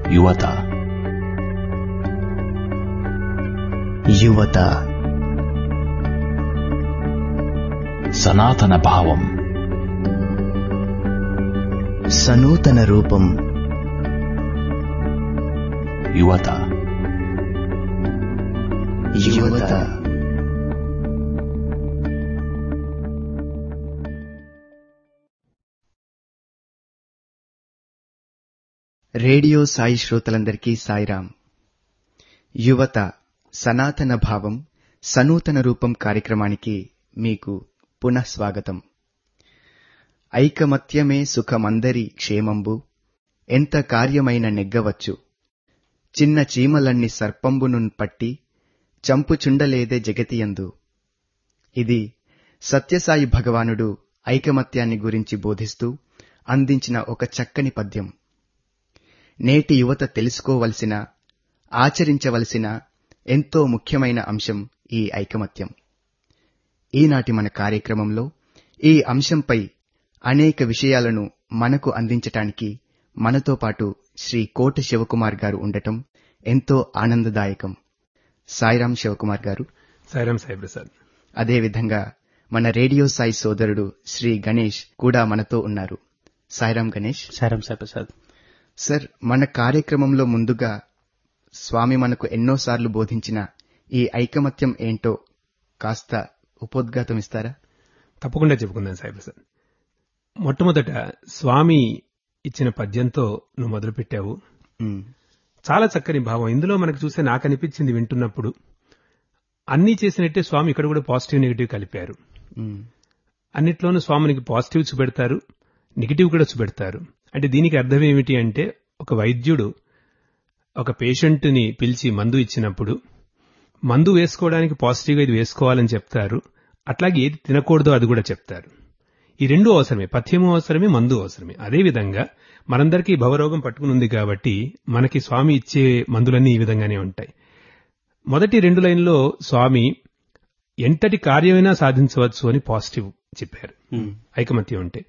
యువత యువత సనాతన భావం సనూతన రూపం యువత యువత రేడియో సాయి శ్రోతలందరికీ సాయిరాం యువత సనాతన భావం సనూతన రూపం కార్యక్రమానికి మీకు పునః స్వాగతం ఐకమత్యమే సుఖమందరి క్షేమంబు ఎంత కార్యమైన నెగ్గవచ్చు చిన్న చీమలన్ని సర్పంబునున్ పట్టి చంపుచుండలేదే జగతియందు ఇది సత్యసాయి భగవానుడు ఐకమత్యాన్ని గురించి బోధిస్తూ అందించిన ఒక చక్కని పద్యం నేటి యువత తెలుసుకోవలసిన ఆచరించవలసిన ఎంతో ముఖ్యమైన అంశం ఈ ఐకమత్యం ఈనాటి మన కార్యక్రమంలో ఈ అంశంపై అనేక విషయాలను మనకు అందించటానికి మనతో పాటు శ్రీ కోట శివకుమార్ గారు ఉండటం ఎంతో ఆనందదాయకం సాయిరాం శివకుమార్ గారు సాయిరాం సాయి ప్రసాద్ అదేవిధంగా మన రేడియో సాయి సోదరుడు శ్రీ గణేష్ కూడా మనతో ఉన్నారు సాయిరాం గణేష్ సారం సాయి ప్రసాద్ సార్ మన కార్యక్రమంలో ముందుగా స్వామి మనకు ఎన్నోసార్లు బోధించిన ఈ ఐకమత్యం ఏంటో కాస్త ఉపోద్ఘాతం ఇస్తారా తప్పకుండా చెప్పుకుందాం సాయి ప్రసాద్ మొట్టమొదట స్వామి ఇచ్చిన పద్యంతో నువ్వు మొదలుపెట్టావు ఉమ్, చాలా చక్కని భావం ఇందులో మనకు చూస్తే నాకు అనిపించింది వింటున్నప్పుడు అన్నీ చేసినట్టే స్వామి ఇక్కడ కూడా పాజిటివ్ నెగిటివ్ కలిపారు ఉమ్, అన్నిట్లోనూ స్వామినికి పాజిటివ్ చూపెడతారు నెగిటివ్ కూడా చూపెడతారు అంటే దీనికి అర్థం ఏమిటి అంటే ఒక వైద్యుడు ఒక పేషెంట్ని పిలిచి మందు ఇచ్చినప్పుడు మందు వేసుకోవడానికి పాజిటివ్గా ఇది వేసుకోవాలని చెప్తారు అట్లాగే ఏది తినకూడదో అది కూడా చెప్తారు ఈ రెండు అవసరమే పథ్యము అవసరమే మందు అవసరమే అదేవిధంగా మనందరికీ భవరోగం పట్టుకుని ఉంది కాబట్టి మనకి స్వామి ఇచ్చే మందులన్నీ ఈ విధంగానే ఉంటాయి మొదటి రెండు లైన్లో స్వామి ఎంతటి కార్యమైనా సాధించవచ్చు అని పాజిటివ్ చెప్పారు ఐకమత్యం ఉంటే